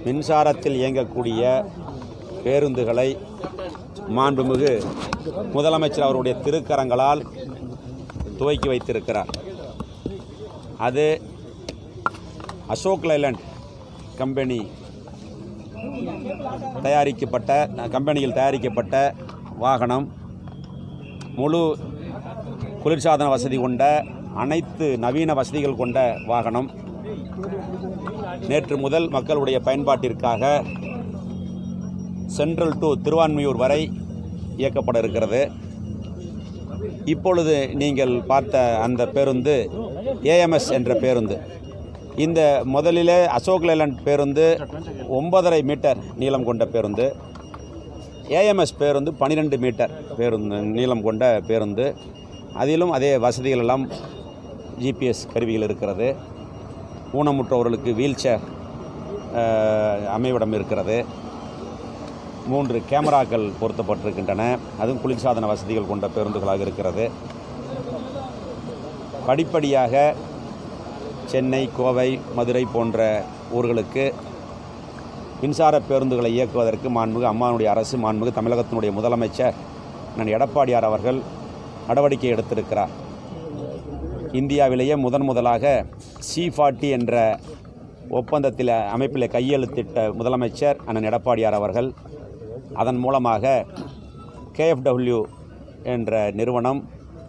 மின்சாரத்தில் இயங்கக்கூடிய பேருந்துகளை மாண்புமிகு முதலமைச்சர் அவருடைய திருக்கரங்களால் துவக்கி வைத்திருக்கிறார் அது அசோக் லைலண்ட் கம்பெனி தயாரிக்கப்பட்ட கம்பெனியில் தயாரிக்கப்பட்ட வாகனம் முழு குளிர்சாதன வசதி கொண்ட அனைத்து நவீன வசதிகள் கொண்ட வாகனம் நேற்று முதல் மக்களுடைய பயன்பாட்டிற்காக சென்ட்ரல் டு திருவான்மியூர் வரை இயக்கப்பட இருக்கிறது இப்பொழுது நீங்கள் பார்த்த அந்த பேருந்து ஏஎம்எஸ் என்ற பேருந்து இந்த முதலிலே அசோக் லேலண்ட் பேருந்து ஒன்பதரை மீட்டர் நீளம் கொண்ட பேருந்து ஏஎம்எஸ் பேருந்து பன்னிரெண்டு மீட்டர் பேருந்து நீளம் கொண்ட பேருந்து அதிலும் அதே வசதிகள் எல்லாம் ஜிபிஎஸ் கருவிகள் இருக்கிறது ஊனமுற்றவர்களுக்கு வீல் சேர் அமைவிடம் இருக்கிறது மூன்று கேமராக்கள் பொருத்தப்பட்டிருக்கின்றன அதுவும் குளிர்சாதன வசதிகள் கொண்ட பேருந்துகளாக இருக்கிறது படிப்படியாக சென்னை கோவை மதுரை போன்ற ஊர்களுக்கு மின்சார பேருந்துகளை இயக்குவதற்கு மாண்புமிகு அம்மானுடைய அரசு மாண்புமிகு தமிழகத்தினுடைய முதலமைச்சர் நான் எடப்பாடியார் அவர்கள் நடவடிக்கை எடுத்திருக்கிறார் இந்தியாவிலேயே முதன் முதலாக சி ஃபார்ட்டி என்ற ஒப்பந்தத்தில் அமைப்பில் கையெழுத்திட்ட முதலமைச்சர் அண்ணன் எடப்பாடியார் அவர்கள் அதன் மூலமாக கேஎஃப்டபிள்யூ என்ற நிறுவனம்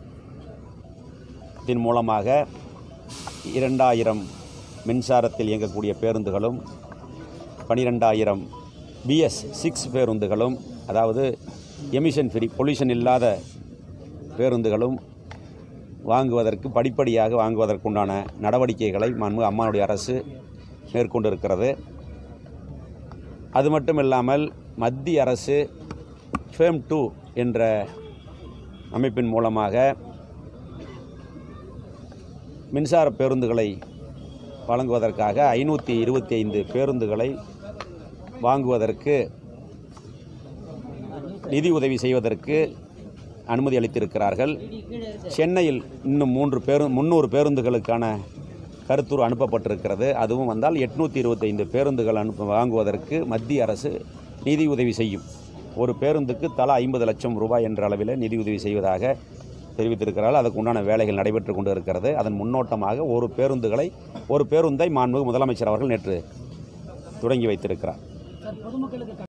தின் மூலமாக இரண்டாயிரம் மின்சாரத்தில் இயங்கக்கூடிய பேருந்துகளும் பனிரெண்டாயிரம் பிஎஸ் சிக்ஸ் பேருந்துகளும் அதாவது எமிஷன் ஃப்ரீ பொல்யூஷன் இல்லாத பேருந்துகளும் வாங்குவதற்கு படிப்படியாக வாங்குவதற்குண்டான நடவடிக்கைகளை மாண்பு அம்மானுடைய அரசு மேற்கொண்டிருக்கிறது அது மட்டும் இல்லாமல் மத்திய அரசு ஃபேம் டூ என்ற அமைப்பின் மூலமாக மின்சார பேருந்துகளை வழங்குவதற்காக ஐநூற்றி இருபத்தி ஐந்து பேருந்துகளை வாங்குவதற்கு நிதி உதவி செய்வதற்கு அனுமதி அளித்திருக்கிறார்கள் சென்னையில் இன்னும் மூன்று பேரு முந்நூறு பேருந்துகளுக்கான கருத்துரு அனுப்பப்பட்டிருக்கிறது அதுவும் வந்தால் எட்நூற்றி இருபத்தைந்து பேருந்துகள் அனுப்ப வாங்குவதற்கு மத்திய அரசு நிதி உதவி செய்யும் ஒரு பேருந்துக்கு தலா ஐம்பது லட்சம் ரூபாய் என்ற அளவில் நிதி உதவி செய்வதாக தெரிவித்திருக்கிறார்கள் அதுக்கு உண்டான வேலைகள் நடைபெற்று கொண்டு இருக்கிறது அதன் முன்னோட்டமாக ஒரு பேருந்துகளை ஒரு பேருந்தை மாண்புமிகு முதலமைச்சர் அவர்கள் நேற்று தொடங்கி வைத்திருக்கிறார்